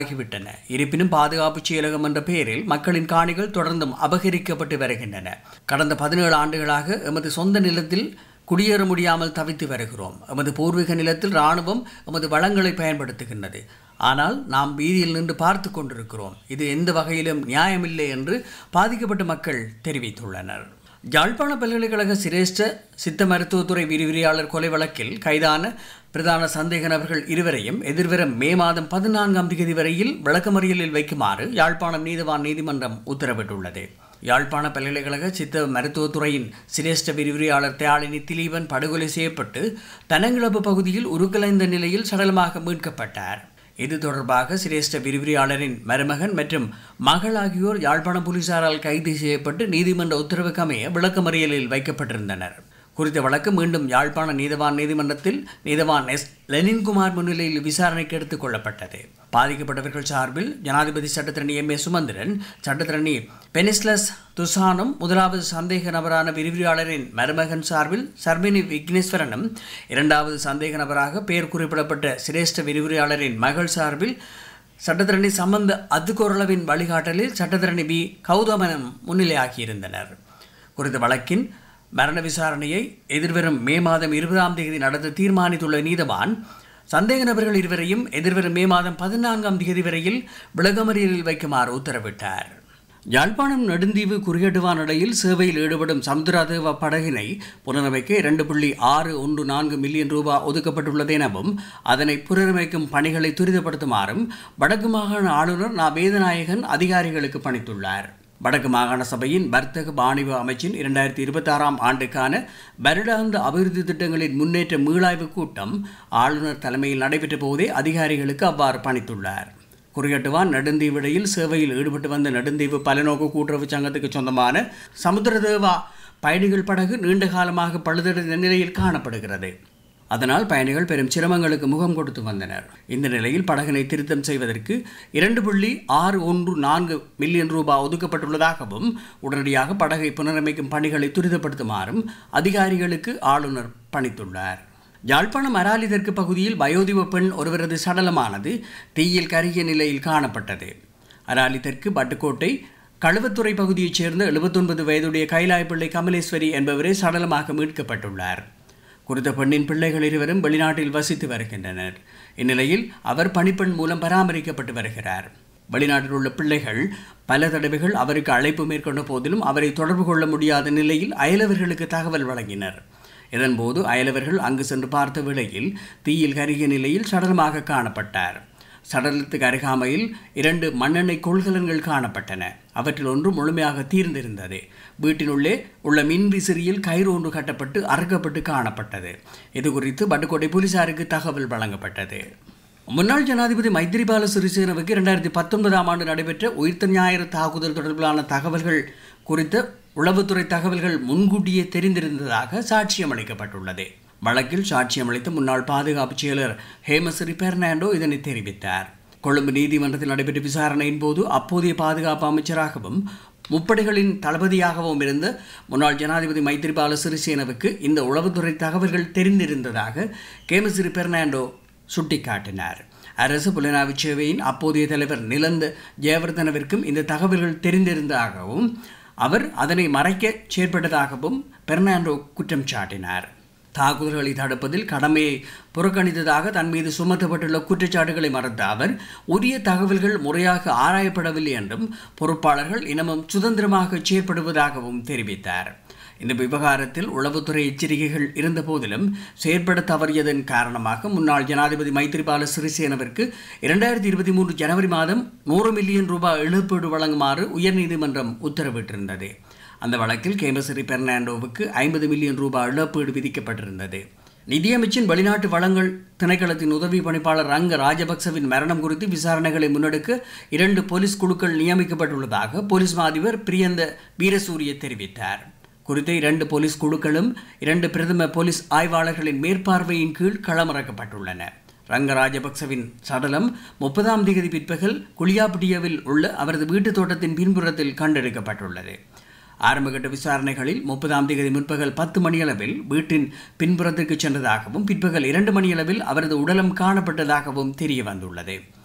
ஆகிவிட்டன இருப்பினும் பாதுகாப்பு செயலகம் என்ற பெயரில் மக்களின் காணிகள் தொடர்ந்தும் அபகரிக்கப்பட்டு வருகின்றன கடந்த பதினேழு ஆண்டுகளாக எமது சொந்த நிலத்தில் குடியேற முடியாமல் தவித்து வருகிறோம் எமது பூர்வீக நிலத்தில் இராணுவம் எமது வளங்களை பயன்படுத்துகின்றது ஆனால் நாம் வீதியில் நின்று பார்த்து கொண்டிருக்கிறோம் இது எந்த வகையிலும் நியாயமில்லை என்று பாதிக்கப்பட்ட மக்கள் தெரிவித்துள்ளனர் யாழ்ப்பாண பல்கலைக்கழக சிரேஷ்ட சித்த மருத்துவத்துறை விரிவிரியாளர் கொலை வழக்கில் கைதான பிரதான சந்தேக நபர்கள் இருவரையும் எதிர்வரும் மே மாதம் பதினான்காம் தேதி வரையில் விளக்கமறியலில் வைக்குமாறு யாழ்ப்பாணம் நீதிவான் நீதிமன்றம் உத்தரவிட்டுள்ளது யாழ்ப்பாண பல்கலைக்கழக சித்த மருத்துவத்துறையின் சிரேஷ்ட விரிவுரையாளர் தயாளினி திலீபன் படுகொலை செய்யப்பட்டு தனங்கிழப்பு பகுதியில் உருக்கலைந்த நிலையில் சடலமாக மீட்கப்பட்டார் இது தொடர்பாக சிரேஷ்ட விரிவுரையாளரின் மருமகன் மற்றும் மகள் ஆகியோர் யாழ்ப்பாண போலீசாரால் கைது செய்யப்பட்டு நீதிமன்ற உத்தரவுக்கு அமைய விளக்கமறியலில் வைக்கப்பட்டிருந்தனர் குறித்த வழக்கு மீண்டும் யாழ்ப்பாண நீதவான் நீதிமன்றத்தில் நீதவான் எஸ் லெனின்குமார் முன்னிலையில் விசாரணைக்கு எடுத்துக் கொள்ளப்பட்டது பாதிக்கப்பட்டவர்கள் சார்பில் ஜனாதிபதி சட்டத்திரணி எம் ஏ சுமந்திரன் சட்டத்திரணி பெனிஸ்லஸ் துசானும் முதலாவது சந்தேக நபரான விரிவுரையாளரின் மருமகன் சார்பில் சர்மினி விக்னேஸ்வரனும் இரண்டாவது சந்தேக நபராக பெயர் குறிப்பிடப்பட்ட சிரேஷ்ட விரிவுரையாளரின் மகள் சார்பில் சட்டத்திரணி சம்பந்த அதுகோரளவின் வழிகாட்டலில் சட்டத்திரணி பி கௌதமனும் முன்னிலையாகியிருந்தனர் குறித்த வழக்கின் மரண விசாரணையை எதிர்வரும் மே மாதம் இருபதாம் தேதி நடத்த தீர்மானித்துள்ள நீதவான் சந்தேக நபர்கள் இருவரையும் எதிர்வரும் மே மாதம் பதினான்காம் தேதி வரையில் விளக்கமறியலில் வைக்குமாறு உத்தரவிட்டார் யாழ்ப்பாணம் நெடுந்தீவு குறியீட்டுவான் இடையில் சேவையில் ஈடுபடும் சமுத்திராதேவ படகினை புனரமைக்க இரண்டு புள்ளி ஆறு ஒன்று நான்கு மில்லியன் ரூபாய் ஒதுக்கப்பட்டுள்ளது எனவும் அதனை புனரமைக்கும் பணிகளை துரிதப்படுத்துமாறும் வடக்கு மாகாண ஆளுநர் நா வேதநாயகன் அதிகாரிகளுக்கு பணித்துள்ளார் வடக்கு மாகாண சபையின் வர்த்தக வாணிப அமைச்சின் இரண்டாயிரத்தி இருபத்தாறாம் ஆண்டுக்கான வருடாந்த அபிவிருத்தி திட்டங்களின் முன்னேற்ற மீளாய்வு கூட்டம் ஆளுநர் தலைமையில் நடைபெற்ற போதே அதிகாரிகளுக்கு அவ்வாறு பணித்துள்ளார் குறியட்டுவான் நெடுந்தீவிடையில் சேவையில் ஈடுபட்டு வந்த நெடுந்தீவு பலநோக்கு கூட்டுறவு சங்கத்துக்கு சொந்தமான சமுத்திரதேவா பயணிகள் படகு நீண்ட காலமாக பழுதடைந்த நிலையில் காணப்படுகிறது அதனால் பயணிகள் பெரும் சிரமங்களுக்கு முகம் கொடுத்து வந்தனர் இந்த நிலையில் படகினை திருத்தம் செய்வதற்கு இரண்டு புள்ளி ஆறு ஒன்று நான்கு மில்லியன் ரூபாய் ஒதுக்கப்பட்டுள்ளதாகவும் உடனடியாக படகை புனரமைக்கும் பணிகளை துரிதப்படுத்துமாறும் அதிகாரிகளுக்கு ஆளுநர் பணித்துள்ளார் யாழ்ப்பாணம் அராலி தெற்கு பகுதியில் வயோதிப பெண் ஒருவரது சடலமானது தீயில் கருகிய நிலையில் காணப்பட்டது அராலி தெற்கு பட்டுக்கோட்டை கழுவத்துறை பகுதியைச் சேர்ந்த எழுபத்தொன்பது வயதுடைய கைலாயப்பிள்ளை கமலேஸ்வரி என்பவரே சடலமாக மீட்கப்பட்டுள்ளார் குறித்த பெண்ணின் பிள்ளைகள் இருவரும் வெளிநாட்டில் வசித்து வருகின்றனர் இந்நிலையில் அவர் பணிப்பெண் மூலம் பராமரிக்கப்பட்டு வருகிறார் வெளிநாட்டில் உள்ள பிள்ளைகள் பல தடவைகள் அவருக்கு அழைப்பு மேற்கொண்ட போதிலும் அவரை தொடர்பு கொள்ள முடியாத நிலையில் அயலவர்களுக்கு தகவல் வழங்கினர் இதன்போது அயலவர்கள் அங்கு சென்று பார்த்த வேளையில் தீயில் கருகிய நிலையில் சடலமாக காணப்பட்டார் சடலத்துக்கு அருகாமையில் இரண்டு மண்ணெண்ணெய் கொள்கலன்கள் காணப்பட்டன அவற்றில் ஒன்று முழுமையாக தீர்ந்திருந்தது வீட்டினுள்ளே உள்ள மின் விசிறியில் கயிறு ஒன்று கட்டப்பட்டு அறுக்கப்பட்டு காணப்பட்டது இது குறித்து பட்டுக்கோட்டை போலீசாருக்கு தகவல் வழங்கப்பட்டது முன்னாள் ஜனாதிபதி மைத்திரிபால சிறிசேனவுக்கு இரண்டாயிரத்தி பத்தொன்பதாம் ஆண்டு நடைபெற்ற உயிர்த்த ஞாயிறு தாக்குதல் தொடர்பிலான தகவல்கள் குறித்த உளவுத்துறை தகவல்கள் முன்கூட்டியே தெரிந்திருந்ததாக சாட்சியம் அளிக்கப்பட்டுள்ளது வழக்கில் சாட்சியம் அளித்த முன்னாள் பாதுகாப்பு செயலர் ஹேமஸ்ரீ பெர்னாண்டோ இதனை தெரிவித்தார் கொழும்பு நீதிமன்றத்தில் நடைபெற்ற விசாரணையின் போது அப்போதைய பாதுகாப்பு அமைச்சராகவும் முப்படைகளின் தளபதியாகவும் இருந்த முன்னாள் ஜனாதிபதி மைத்திரிபால சிறிசேனவுக்கு இந்த உளவுத்துறை தகவல்கள் தெரிந்திருந்ததாக கேமசிறி பெர்னாண்டோ சுட்டிக்காட்டினார் அரசு புலனாய்வு சேவையின் அப்போதைய தலைவர் நிலந்த ஜெயவர்தனவிற்கும் இந்த தகவல்கள் தெரிந்திருந்ததாகவும் அவர் அதனை மறைக்க செயற்பட்டதாகவும் பெர்னாண்டோ குற்றம் சாட்டினார் தாக்குதல்களை தடுப்பதில் கடமையை புறக்கணித்ததாக தன் மீது சுமத்தப்பட்டுள்ள குற்றச்சாட்டுகளை மறுத்த அவர் உரிய தகவல்கள் முறையாக ஆராயப்படவில்லை என்றும் பொறுப்பாளர்கள் இனமும் சுதந்திரமாக செயற்படுவதாகவும் தெரிவித்தார் இந்த விவகாரத்தில் உளவுத்துறை எச்சரிக்கைகள் இருந்த போதிலும் செயற்பட தவறியதன் காரணமாக முன்னாள் ஜனாதிபதி மைத்திரிபால சிறிசேனவிற்கு இரண்டாயிரத்தி இருபத்தி மூன்று ஜனவரி மாதம் நூறு மில்லியன் ரூபாய் இழப்பீடு வழங்குமாறு உயர்நீதிமன்றம் உத்தரவிட்டிருந்தது அந்த வழக்கில் கேமசரி பெர்னாண்டோவுக்கு ஐம்பது மில்லியன் ரூபாய் இழப்பீடு விதிக்கப்பட்டிருந்தது நிதியமைச்சின் வெளிநாட்டு வளங்கள் திணைக்களத்தின் உதவி பணிப்பாளர் ரங்க ராஜபக்சவின் மரணம் குறித்து விசாரணைகளை முன்னெடுக்க இரண்டு போலீஸ் குழுக்கள் நியமிக்கப்பட்டுள்ளதாக போலீஸ் மாதிபர் பிரியந்த வீரசூரிய தெரிவித்தார் குறித்த இரண்டு போலீஸ் குழுக்களும் இரண்டு பிரதம போலீஸ் ஆய்வாளர்களின் மேற்பார்வையின் கீழ் களமிறக்கப்பட்டுள்ளன ரங்க ராஜபக்சவின் சடலம் முப்பதாம் தேதி பிற்பகல் குளியாப்பிட்டியவில் உள்ள அவரது வீட்டுத் தோட்டத்தின் பின்புறத்தில் கண்டெடுக்கப்பட்டுள்ளது ஆரம்பகட்ட விசாரணைகளில் முப்பதாம் தேதி முற்பகல் பத்து மணியளவில் வீட்டின் பின்புறத்திற்கு சென்றதாகவும் பிற்பகல் இரண்டு மணியளவில் அவரது உடலம் காணப்பட்டதாகவும் தெரிய வந்துள்ளது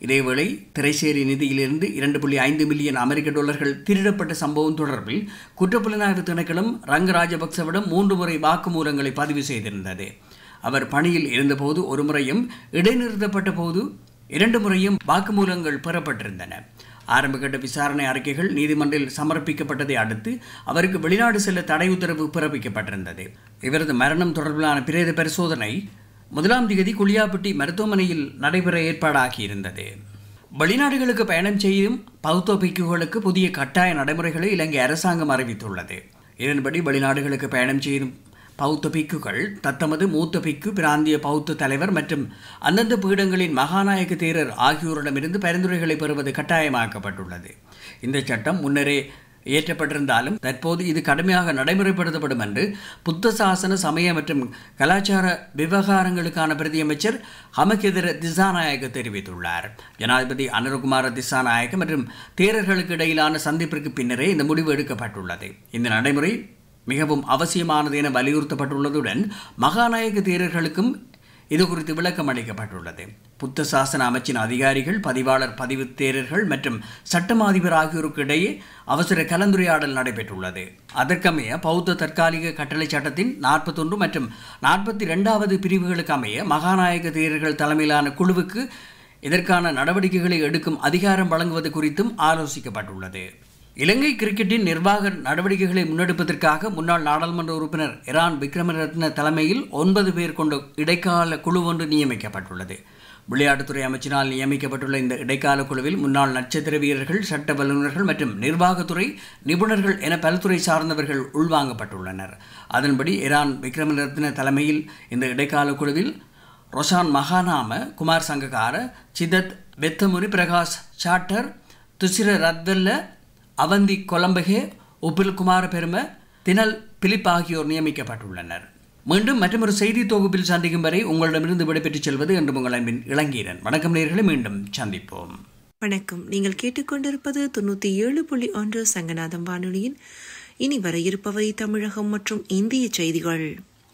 இதேவேளை திரைசேரி நிதியிலிருந்து இரண்டு புள்ளி ஐந்து மில்லியன் அமெரிக்க டாலர்கள் திருடப்பட்ட சம்பவம் தொடர்பில் குற்றப்புலனாய்வு திணைக்களம் ரங்க ராஜபக்சவிடம் மூன்று முறை வாக்குமூலங்களை பதிவு செய்திருந்தது அவர் பணியில் இருந்தபோது ஒரு முறையும் இடைநிறுத்தப்பட்ட போது இரண்டு முறையும் வாக்குமூலங்கள் பெறப்பட்டிருந்தன ஆரம்பகட்ட விசாரணை அறிக்கைகள் நீதிமன்றில் சமர்ப்பிக்கப்பட்டதை அடுத்து அவருக்கு வெளிநாடு செல்ல தடை உத்தரவு பிறப்பிக்கப்பட்டிருந்தது இவரது மரணம் தொடர்பிலான பிரேத பரிசோதனை முதலாம் தேதி குளியாப்பட்டி மருத்துவமனையில் நடைபெற ஏற்பாடாகியிருந்தது வெளிநாடுகளுக்கு பயணம் செய்யும் பௌத்த பிக்குகளுக்கு புதிய கட்டாய நடைமுறைகளை இலங்கை அரசாங்கம் அறிவித்துள்ளது இதன்படி வெளிநாடுகளுக்கு பயணம் செய்யும் பௌத்த பிக்குகள் தத்தமது மூத்த பிக்கு பிராந்திய பௌத்த தலைவர் மற்றும் அந்தந்த பீடங்களின் மகாநாயக தேரர் ஆகியோரிடமிருந்து பரிந்துரைகளை பெறுவது கட்டாயமாக்கப்பட்டுள்ளது இந்த சட்டம் முன்னரே இயற்றப்பட்டிருந்தாலும் தற்போது இது கடுமையாக நடைமுறைப்படுத்தப்படும் என்று புத்த சாசன சமய மற்றும் கலாச்சார விவகாரங்களுக்கான பிரதியமைச்சர் ஹமகெதிர திசாநாயக்க தெரிவித்துள்ளார் ஜனாதிபதி அனுரகுமார திசாநாயக்க மற்றும் தேரர்களுக்கு இடையிலான சந்திப்பிற்கு பின்னரே இந்த முடிவு எடுக்கப்பட்டுள்ளது இந்த நடைமுறை மிகவும் அவசியமானது என வலியுறுத்தப்பட்டுள்ளதுடன் மகாநாயக தேரர்களுக்கும் இது குறித்து விளக்கம் அளிக்கப்பட்டுள்ளது புத்த சாசன அமைச்சின் அதிகாரிகள் பதிவாளர் பதிவு தேரர்கள் மற்றும் சட்டம் அதிபர் ஆகியோருக்கு இடையே அவசர கலந்துரையாடல் நடைபெற்றுள்ளது அதற்கமைய பௌத்த தற்காலிக கட்டளை சட்டத்தின் நாற்பத்தொன்று மற்றும் நாற்பத்தி ரெண்டாவது பிரிவுகளுக்கு அமைய மகாநாயக தேரர்கள் தலைமையிலான குழுவுக்கு இதற்கான நடவடிக்கைகளை எடுக்கும் அதிகாரம் வழங்குவது குறித்தும் ஆலோசிக்கப்பட்டுள்ளது இலங்கை கிரிக்கெட்டின் நிர்வாக நடவடிக்கைகளை முன்னெடுப்பதற்காக முன்னாள் நாடாளுமன்ற உறுப்பினர் இரான் விக்ரமரத்ன தலைமையில் ஒன்பது பேர் கொண்ட இடைக்கால குழு ஒன்று நியமிக்கப்பட்டுள்ளது விளையாட்டுத்துறை அமைச்சினால் நியமிக்கப்பட்டுள்ள இந்த இடைக்கால குழுவில் முன்னாள் நட்சத்திர வீரர்கள் சட்ட வல்லுநர்கள் மற்றும் நிர்வாகத்துறை நிபுணர்கள் என பல்துறை சார்ந்தவர்கள் உள்வாங்கப்பட்டுள்ளனர் அதன்படி இரான் விக்ரமரத்ன தலைமையில் இந்த இடைக்கால குழுவில் ரொஷான் மகாநாம குமார் சங்ககார சிதத் வெத்தமுனி பிரகாஷ் சாட்டர் துசிர ரத்வல்ல அவந்தி கொலம்பகே உபில் குமார பெரும தினல் பிலிப் ஆகியோர் நியமிக்கப்பட்டுள்ளனர் மீண்டும் மற்றொரு செய்தி தொகுப்பில் சந்திக்கும் வரை உங்களிடமிருந்து விடைபெற்றுச் செல்வது என்று உங்கள் அன்பின் இளங்கீரன் வணக்கம் நேர்களை மீண்டும் சந்திப்போம் வணக்கம் நீங்கள் கேட்டுக்கொண்டிருப்பது தொண்ணூத்தி ஏழு புள்ளி ஒன்று சங்கநாதம் வானொலியின் இனி வர இருப்பவை தமிழகம் மற்றும் இந்திய செய்திகள்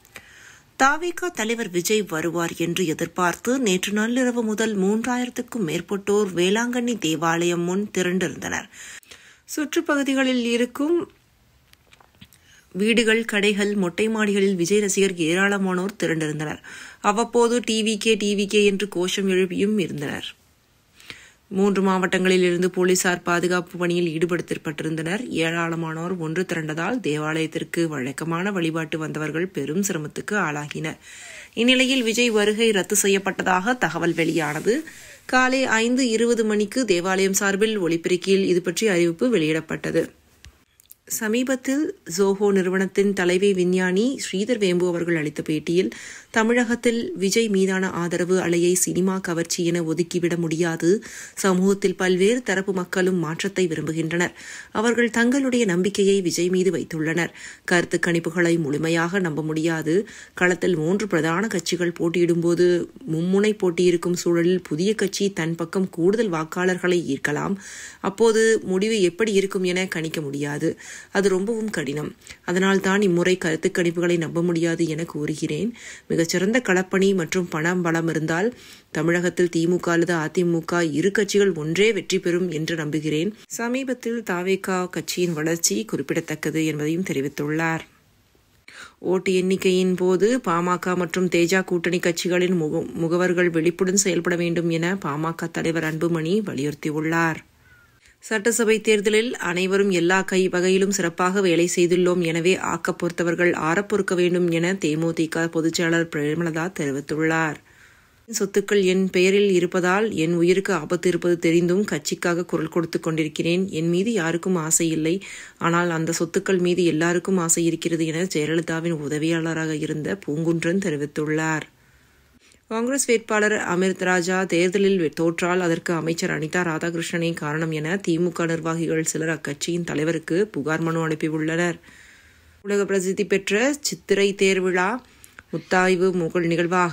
தாவேகா தலைவர் விஜய் வருவார் என்று எதிர்பார்த்து நேற்று நள்ளிரவு முதல் மூன்றாயிரத்துக்கும் மேற்பட்டோர் வேளாங்கண்ணி தேவாலயம் முன் திரண்டிருந்தனர் சுற்றுப்பகுதிகளில் இருக்கும் வீடுகள் கடைகள் மொட்டை மாடிகளில் விஜய் ரசிகர் ஏராளமானோர் திரண்டிருந்தனர் அவ்வப்போது டிவி கே டிவி கே என்று கோஷம் எழுப்பியும் இருந்தனர் மூன்று மாவட்டங்களில் இருந்து போலீசார் பாதுகாப்பு பணியில் ஈடுபடுத்தப்பட்டிருந்தனர் ஏராளமானோர் ஒன்று திரண்டதால் தேவாலயத்திற்கு வழக்கமான வழிபாட்டு வந்தவர்கள் பெரும் சிரமத்துக்கு ஆளாகினர் இந்நிலையில் விஜய் வருகை ரத்து செய்யப்பட்டதாக தகவல் வெளியானது காலை ஐந்து இருபது மணிக்கு தேவாலயம் சார்பில் ஒளிபெருக்கியில் இது பற்றி அறிவிப்பு வெளியிடப்பட்டது சமீபத்தில் ஜோஹோ நிறுவனத்தின் தலைமை விஞ்ஞானி ஸ்ரீதர் வேம்பு அவர்கள் அளித்த பேட்டியில் தமிழகத்தில் விஜய் மீதான ஆதரவு அலையை சினிமா கவர்ச்சி என ஒதுக்கிவிட முடியாது சமூகத்தில் பல்வேறு தரப்பு மக்களும் மாற்றத்தை விரும்புகின்றனர் அவர்கள் தங்களுடைய நம்பிக்கையை விஜய் மீது வைத்துள்ளனர் கருத்து கணிப்புகளை முழுமையாக நம்ப முடியாது களத்தில் மூன்று பிரதான கட்சிகள் போட்டியிடும்போது மும்முனை போட்டியிருக்கும் சூழலில் புதிய கட்சி தன் பக்கம் கூடுதல் வாக்காளர்களை ஈர்க்கலாம் அப்போது முடிவு எப்படி இருக்கும் என கணிக்க முடியாது அது ரொம்பவும் கடினம் அதனால் தான் இம்முறை கருத்து கணிப்புகளை நம்ப முடியாது என கூறுகிறேன் மிகச்சிறந்த களப்பணி மற்றும் பணம் பலம் இருந்தால் தமிழகத்தில் திமுக அல்லது அதிமுக இரு கட்சிகள் ஒன்றே வெற்றி பெறும் என்று நம்புகிறேன் சமீபத்தில் தாவேகா கட்சியின் வளர்ச்சி குறிப்பிடத்தக்கது என்பதையும் தெரிவித்துள்ளார் ஓட்டு எண்ணிக்கையின் போது பாமக மற்றும் தேஜா கூட்டணி கட்சிகளின் முக முகவர்கள் விழிப்புடன் செயல்பட வேண்டும் என பாமக தலைவர் அன்புமணி வலியுறுத்தியுள்ளார் சட்டசபை தேர்தலில் அனைவரும் எல்லா கை வகையிலும் சிறப்பாக வேலை செய்துள்ளோம் எனவே ஆக்க பொறுத்தவர்கள் ஆறப்பொறுக்க வேண்டும் என தேமுதிக பொதுச்செயலாளர் பிரேமலதா தெரிவித்துள்ளார் சொத்துக்கள் என் பெயரில் இருப்பதால் என் உயிருக்கு ஆபத்து இருப்பது தெரிந்தும் கட்சிக்காக குரல் கொடுத்து கொண்டிருக்கிறேன் என் மீது யாருக்கும் ஆசை இல்லை ஆனால் அந்த சொத்துக்கள் மீது எல்லாருக்கும் ஆசை இருக்கிறது என ஜெயலலிதாவின் உதவியாளராக இருந்த பூங்குன்றன் தெரிவித்துள்ளார் காங்கிரஸ் வேட்பாளர் அமிர்த் ராஜா தேர்தலில் தோற்றால் அதற்கு அமைச்சர் அனிதா ராதாகிருஷ்ணனே காரணம் என திமுக நிர்வாகிகள் சிலர் அக்கட்சியின் தலைவருக்கு புகார் மனு அனுப்பியுள்ளனர் உலக பிரசித்தி பெற்ற சித்திரை தேர்விழா முத்தாய்வு முகழ் நிகழ்வாக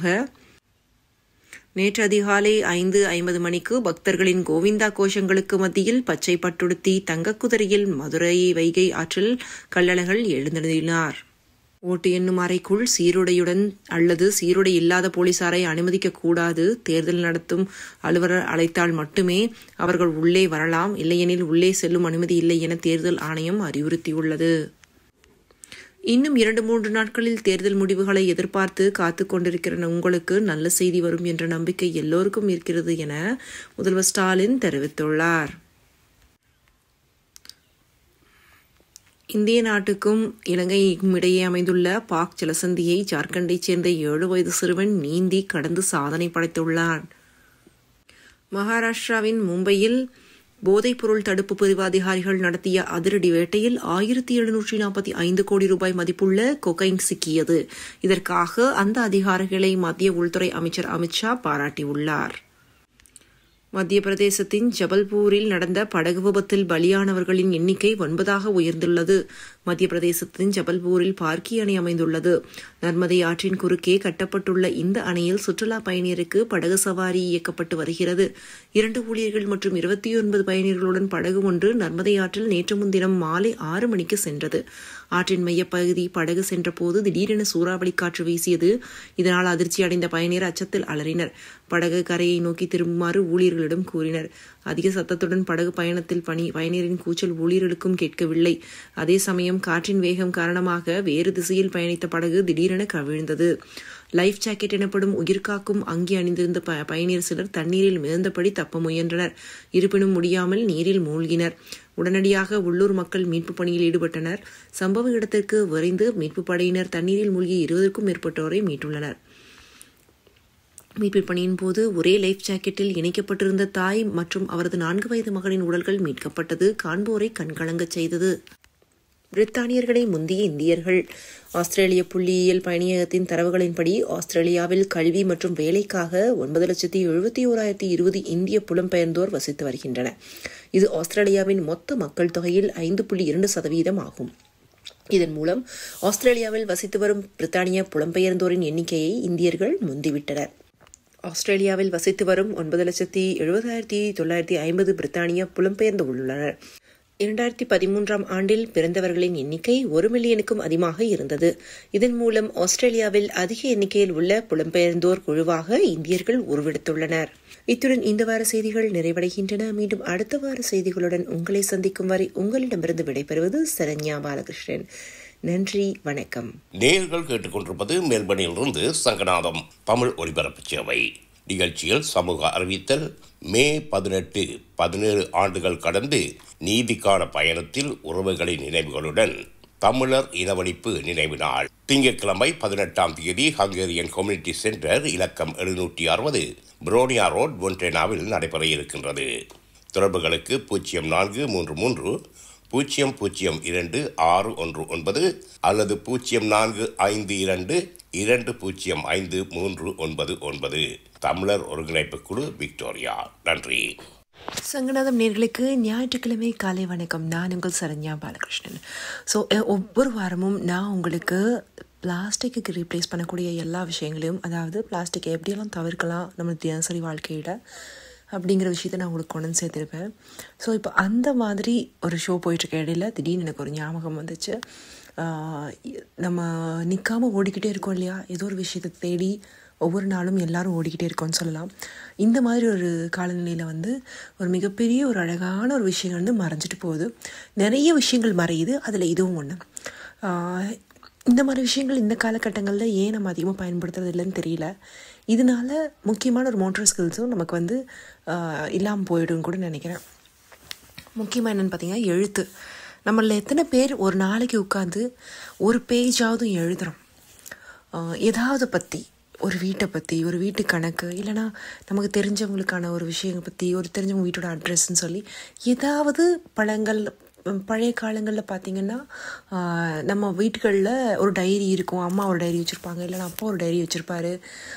நேற்று அதிகாலை ஐந்து ஐம்பது மணிக்கு பக்தர்களின் கோவிந்தா கோஷங்களுக்கு மத்தியில் பச்சை பட்டுடுத்தி தங்கக்குதிரையில் மதுரை வைகை ஆற்றில் கல்லணைகள் எழுந்தருளினார் ஓட்டு எண்ணும் அறைக்குள் சீருடையுடன் அல்லது சீருடை இல்லாத போலீசாரை அனுமதிக்க கூடாது தேர்தல் நடத்தும் அலுவலர் அழைத்தால் மட்டுமே அவர்கள் உள்ளே வரலாம் இல்லையெனில் உள்ளே செல்லும் அனுமதி இல்லை என தேர்தல் ஆணையம் அறிவுறுத்தியுள்ளது இன்னும் இரண்டு மூன்று நாட்களில் தேர்தல் முடிவுகளை எதிர்பார்த்து காத்து கொண்டிருக்கிற உங்களுக்கு நல்ல செய்தி வரும் என்ற நம்பிக்கை எல்லோருக்கும் இருக்கிறது என முதல்வர் ஸ்டாலின் தெரிவித்துள்ளார் இந்திய நாட்டுக்கும் இலங்கைக்கும் இடையே அமைந்துள்ள பாக் ஜலசந்தியை ஜார்க்கண்டைச் சேர்ந்த ஏழு வயது சிறுவன் நீந்தி கடந்து சாதனை படைத்துள்ளார் மகாராஷ்டிராவின் மும்பையில் போதைப்பொருள் தடுப்பு பிரிவு அதிகாரிகள் நடத்திய அதிரடி வேட்டையில் ஆயிரத்தி எழுநூற்றி நாற்பத்தி ஐந்து கோடி ரூபாய் மதிப்புள்ள கொகைன் சிக்கியது இதற்காக அந்த அதிகாரிகளை மத்திய உள்துறை அமைச்சர் அமித்ஷா பாராட்டியுள்ளார் மத்திய பிரதேசத்தின் ஜபல்பூரில் நடந்த படகு விபத்தில் பலியானவர்களின் எண்ணிக்கை ஒன்பதாக உயர்ந்துள்ளது மத்திய பிரதேசத்தின் ஜபல்பூரில் பார்க்கி அணை அமைந்துள்ளது நர்மதை ஆற்றின் குறுக்கே கட்டப்பட்டுள்ள இந்த அணையில் சுற்றுலா பயணியருக்கு படகு சவாரி இயக்கப்பட்டு வருகிறது இரண்டு ஊழியர்கள் மற்றும் இருபத்தி ஒன்பது பயணியர்களுடன் படகு ஒன்று நர்மதை ஆற்றில் நேற்று முன்தினம் மாலை ஆறு மணிக்கு சென்றது ஆற்றின் மையப்பகுதி படகு சென்றபோது திடீரென சூறாவளி காற்று வீசியது இதனால் அதிர்ச்சி அடைந்த பயணியர் அச்சத்தில் அலறினர் படகு கரையை நோக்கி திரும்புமாறு ஊழியர்களிடம் கூறினர் அதிக சத்தத்துடன் படகு பயணத்தில் பணி பயணியரின் கூச்சல் ஊழியர்களுக்கும் கேட்கவில்லை அதே சமயம் காற்றின் வேகம் காரணமாக வேறு திசையில் பயணித்த படகு திடீரென கவிழ்ந்தது லைஃப் ஜாக்கெட் எனப்படும் உயிர்காக்கும் அங்கி அணிந்திருந்த ப பயணியர் சிலர் தண்ணீரில் மிதந்தபடி தப்ப முயன்றனர் இருப்பினும் முடியாமல் நீரில் மூழ்கினர் உடனடியாக உள்ளூர் மக்கள் மீட்பு பணியில் ஈடுபட்டனர் சம்பவ இடத்திற்கு விரைந்து மீட்பு படையினர் தண்ணீரில் மூழ்கி இருபதற்கும் மேற்பட்டோரை மீட்டுள்ளனர் மீட்பு பணியின் போது ஒரே லைஃப் ஜாக்கெட்டில் இணைக்கப்பட்டிருந்த தாய் மற்றும் அவரது நான்கு வயது மகனின் உடல்கள் மீட்கப்பட்டது காண்போரை கண்கலங்கச் செய்தது பிரித்தானியர்களை முந்திய இந்தியர்கள் ஆஸ்திரேலிய புள்ளியியல் பயணியகத்தின் தரவுகளின்படி ஆஸ்திரேலியாவில் கல்வி மற்றும் வேலைக்காக ஒன்பது லட்சத்தி எழுபத்தி ஓராயிரத்தி இருபது இந்திய புலம்பெயர்ந்தோர் வசித்து வருகின்றனர் இது ஆஸ்திரேலியாவின் மொத்த மக்கள் தொகையில் ஐந்து புள்ளி இரண்டு சதவீதம் ஆகும் இதன் மூலம் ஆஸ்திரேலியாவில் வசித்து வரும் பிரித்தானிய புலம்பெயர்ந்தோரின் எண்ணிக்கையை இந்தியர்கள் முந்திவிட்டனர் ஆஸ்திரேலியாவில் வசித்து வரும் ஒன்பது லட்சத்தி எழுபதாயிரத்தி தொள்ளாயிரத்தி ஐம்பது பிரித்தானிய புலம்பெயர்ந்து உள்ளனர் இரண்டாயிரத்தி பதிமூன்றாம் ஆண்டில் பிறந்தவர்களின் எண்ணிக்கை ஒரு மில்லியனுக்கும் அதிகமாக இருந்தது இதன் மூலம் ஆஸ்திரேலியாவில் அதிக எண்ணிக்கையில் உள்ள புலம்பெயர்ந்தோர் குழுவாக இந்தியர்கள் உருவெடுத்துள்ளனர் இத்துடன் இந்த வார செய்திகள் நிறைவடைகின்றன மீண்டும் அடுத்த வார செய்திகளுடன் உங்களை சந்திக்கும் வரை உங்களிடமிருந்து விடைபெறுவது சரண்யா பாலகிருஷ்ணன் நன்றி வணக்கம் நேர்கள் கேட்டுக்கொண்டிருப்பது மெல்பர்னிலிருந்து சங்கநாதம் தமிழ் ஒலிபரப்பு சேவை நிகழ்ச்சியில் சமூக அறிவித்தல் மே பதினெட்டு பதினேழு ஆண்டுகள் கடந்து நீதிக்கான பயணத்தில் உறவுகளின் நினைவுகளுடன் தமிழர் இனவழிப்பு நினைவு நாள் திங்கட்கிழமை பதினெட்டாம் தேதி ஹங்கேரியன் கம்யூனிட்டி சென்டர் இலக்கம் எழுநூற்றி அறுபது புரோனியா ரோட் ஒன்டெனாவில் நடைபெற இருக்கின்றது தொடர்புகளுக்கு பூஜ்ஜியம் நான்கு மூன்று மூன்று பூஜ்ஜியம் பூஜ்ஜியம் இரண்டு ஆறு ஒன்று ஒன்பது அல்லது பூஜ்ஜியம் நான்கு ஐந்து இரண்டு இரண்டு பூஜ்ஜியம் ஐந்து மூன்று ஒன்பது ஒன்பது தமிழர் ஒருங்கிணைப்பு குழு விக்டோரியா நன்றி சங்கநாதம் நேர்களுக்கு ஞாயிற்றுக்கிழமை காலை வணக்கம் நான் உங்கள் சரண்யா பாலகிருஷ்ணன் ஸோ ஒவ்வொரு வாரமும் நான் உங்களுக்கு பிளாஸ்டிக்கு ரீப்ளேஸ் பண்ணக்கூடிய எல்லா விஷயங்களையும் அதாவது பிளாஸ்டிக்கை எப்படியெல்லாம் தவிர்க்கலாம் நம்ம தினசரி வாழ்க்கையில் அப்படிங்கிற விஷயத்த நான் உங்களுக்கு கொண்டு வந்து சேர்த்துருப்பேன் ஸோ இப்போ அந்த மாதிரி ஒரு ஷோ போயிட்டுருக்க இடையில திடீர்னு எனக்கு ஒரு ஞாபகம் வந்துச்சு நம்ம நிற்காமல் ஓடிக்கிட்டே இருக்கோம் இல்லையா ஏதோ ஒரு விஷயத்தை தேடி ஒவ்வொரு நாளும் எல்லாரும் ஓடிக்கிட்டே இருக்கோம்னு சொல்லலாம் இந்த மாதிரி ஒரு காலநிலையில் வந்து ஒரு மிகப்பெரிய ஒரு அழகான ஒரு விஷயம் வந்து மறைஞ்சிட்டு போகுது நிறைய விஷயங்கள் மறையுது அதில் இதுவும் ஒன்று இந்த மாதிரி விஷயங்கள் இந்த காலகட்டங்களில் ஏன் நம்ம அதிகமாக பயன்படுத்துறது இல்லைன்னு தெரியல இதனால முக்கியமான ஒரு மோட்டர் ஸ்கில்ஸும் நமக்கு வந்து இல்லாமல் போயிடும் கூட நினைக்கிறேன் முக்கியமாக என்னென்னு பார்த்தீங்கன்னா எழுத்து நம்மளில் எத்தனை பேர் ஒரு நாளைக்கு உட்காந்து ஒரு பேஜாவது எழுதுகிறோம் ஏதாவது பற்றி ஒரு வீட்டை பற்றி ஒரு வீட்டு கணக்கு இல்லைனா நமக்கு தெரிஞ்சவங்களுக்கான ஒரு விஷயம் பற்றி ஒரு தெரிஞ்சவங்க வீட்டோட அட்ரஸ்ன்னு சொல்லி ஏதாவது பழங்கள் பழைய காலங்களில் பார்த்திங்கன்னா நம்ம வீட்டுகளில் ஒரு டைரி இருக்கும் அம்மா ஒரு டைரி வச்சுருப்பாங்க இல்லைனா அப்பா ஒரு டைரி வச்சுருப்பாரு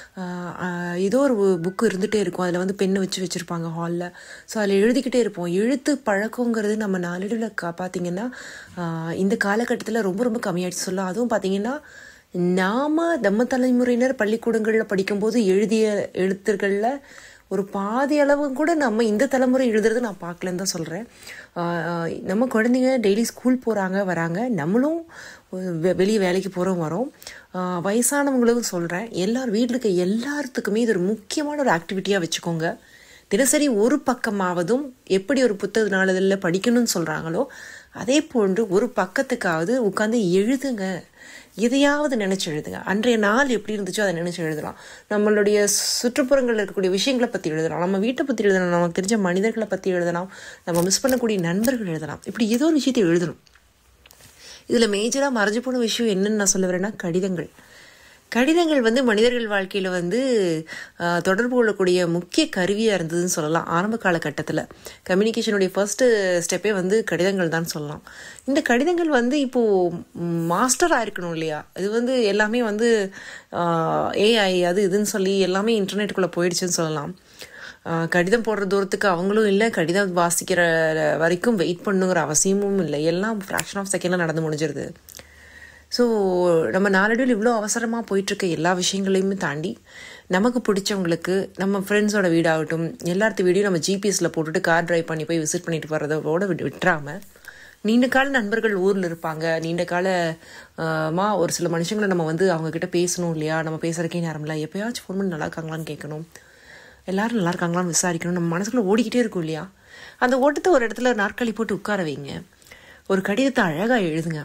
ஏதோ ஒரு புக்கு இருந்துகிட்டே இருக்கும் அதில் வந்து பெண்ணை வச்சு வச்சுருப்பாங்க ஹாலில் ஸோ அதில் எழுதிக்கிட்டே இருப்போம் எழுத்து பழக்கங்கிறது நம்ம நாளில் கா பார்த்திங்கன்னா இந்த காலகட்டத்தில் ரொம்ப ரொம்ப கம்மியாயிடுச்சு சொல்லலாம் அதுவும் பார்த்திங்கன்னா நாம் நம்ம தலைமுறையினர் பள்ளிக்கூடங்களில் படிக்கும்போது எழுதிய எழுத்துர்களில் ஒரு பாதி அளவு கூட நம்ம இந்த தலைமுறை எழுதுறது நான் பார்க்கலன்னு தான் சொல்கிறேன் நம்ம குழந்தைங்க டெய்லி ஸ்கூல் போகிறாங்க வராங்க நம்மளும் வெளியே வேலைக்கு போகிறோம் வரோம் ஆஹ் வயசானவங்களுக்கும் சொல்கிறேன் எல்லார் வீட்டில் இருக்க எல்லாத்துக்குமே இது ஒரு முக்கியமான ஒரு ஆக்டிவிட்டியாக வச்சுக்கோங்க தினசரி ஒரு பக்கமாவதும் எப்படி ஒரு புத்தக நாளிதழில் படிக்கணும்னு சொல்கிறாங்களோ அதே போன்று ஒரு பக்கத்துக்காவது உட்காந்து எழுதுங்க எதையாவது நினைச்சு எழுதுங்க அன்றைய நாள் எப்படி இருந்துச்சோ அதை நினைச்சு எழுதலாம் நம்மளுடைய சுற்றுப்புறங்களில் இருக்கக்கூடிய விஷயங்களை பற்றி எழுதலாம் நம்ம வீட்டை பற்றி எழுதலாம் நமக்கு தெரிஞ்ச மனிதர்களை பற்றி எழுதலாம் நம்ம மிஸ் பண்ணக்கூடிய நண்பர்கள் எழுதலாம் இப்படி ஏதோ ஒரு விஷயத்தை எழுதணும் இதில் மேஜராக மறைஞ்சு போன விஷயம் என்னன்னு நான் சொல்ல வரேன்னா கடிதங்கள் கடிதங்கள் வந்து மனிதர்கள் வாழ்க்கையில் வந்து ஆஹ், தொடர்பு கொள்ளக்கூடிய முக்கிய கருவியாக இருந்ததுன்னு சொல்லலாம் ஆரம்ப காலகட்டத்தில் கம்யூனிகேஷனுடைய ஃபர்ஸ்ட் ஸ்டெப்பே வந்து கடிதங்கள் தான் சொல்லலாம் இந்த கடிதங்கள் வந்து இப்போது மாஸ்டராக இருக்கணும் இல்லையா இது வந்து எல்லாமே வந்து ஏஐ அது இதுன்னு சொல்லி எல்லாமே இன்டர்நெட்டுக்குள்ளே போயிடுச்சுன்னு சொல்லலாம் ஆஹ் கடிதம் போடுற தூரத்துக்கு அவங்களும் இல்லை கடிதம் வாசிக்கிற வரைக்கும் வெயிட் பண்ணுங்கிற அவசியமும் இல்லை எல்லாம் ஃப்ராக்ஷன் ஆஃப் செகண்டில் நடந்து முடிஞ்சிருது ஸோ நம்ம நாளடைவில் இவ்வளோ அவசரமாக போயிட்டுருக்க எல்லா விஷயங்களையுமே தாண்டி நமக்கு பிடிச்சவங்களுக்கு நம்ம ஃப்ரெண்ட்ஸோட வீடாகட்டும் எல்லாத்து வீடையும் நம்ம ஜிபிஎஸ்சில் போட்டுட்டு கார் டிரைவ் பண்ணி போய் விசிட் பண்ணிட்டு வர்றதோட விட்டு விட்டுறாம நீண்ட கால நண்பர்கள் ஊரில் இருப்பாங்க நீண்ட கால ஆஹ், மா ஒரு சில மனுஷங்களை நம்ம வந்து அவங்க கிட்ட பேசணும் இல்லையா நம்ம பேசுறதுக்கே நேரம் இல்லை எப்பயாச்சும் ஃபோன் பண்ணி நல்லா இருக்காங்களான்னு கேட்கணும் எல்லாரும் நல்லா இருக்காங்களான்னு விசாரிக்கணும் நம்ம மனசுக்குள்ள ஓடிக்கிட்டே இருக்கும் இல்லையா அந்த ஓட்டத்தை ஒரு இடத்துல நாற்காலி போட்டு உட்கார வைங்க ஒரு கடிதத்தை அழகாக எழுதுங்க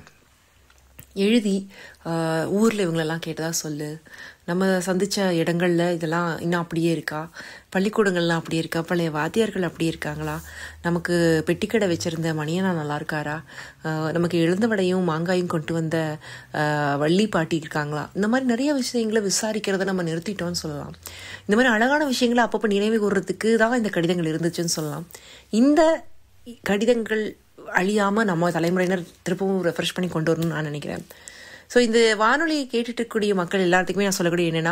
எழுதி ஆஹ், ஊர்ல இவங்களெல்லாம் கேட்டதா சொல்லு நம்ம சந்திச்ச இடங்கள்ல இதெல்லாம் இன்னும் அப்படியே இருக்கா பள்ளிக்கூடங்கள்லாம் அப்படியே இருக்கா பழைய வாத்தியார்கள் அப்படியே இருக்காங்களா நமக்கு பெட்டிக்கடை வச்சிருந்த மணியனா நல்லா இருக்காரா ஆஹ், நமக்கு எழுந்தவடையும் மாங்காயும் கொண்டு வந்த ஆஹ், வள்ளி பாட்டி இருக்காங்களா இந்த மாதிரி நிறைய விஷயங்களை விசாரிக்கிறத நம்ம நிறுத்திட்டோம்னு சொல்லலாம் இந்த மாதிரி அழகான விஷயங்களை அப்பப்போ நினைவு கூறுறதுக்கு தான் இந்த கடிதங்கள் இருந்துச்சுன்னு சொல்லலாம் இந்த கடிதங்கள் அழியாம நம்ம தலைமுறையினர் திருப்பவும் ரெஃப்ரெஷ் பண்ணி கொண்டு வரணும்னு நான் நினைக்கிறேன் ஸோ இந்த வானொலியை கேட்டுட்டு இருக்கக்கூடிய மக்கள் எல்லாத்துக்குமே நான் சொல்லக்கூடிய என்னன்னா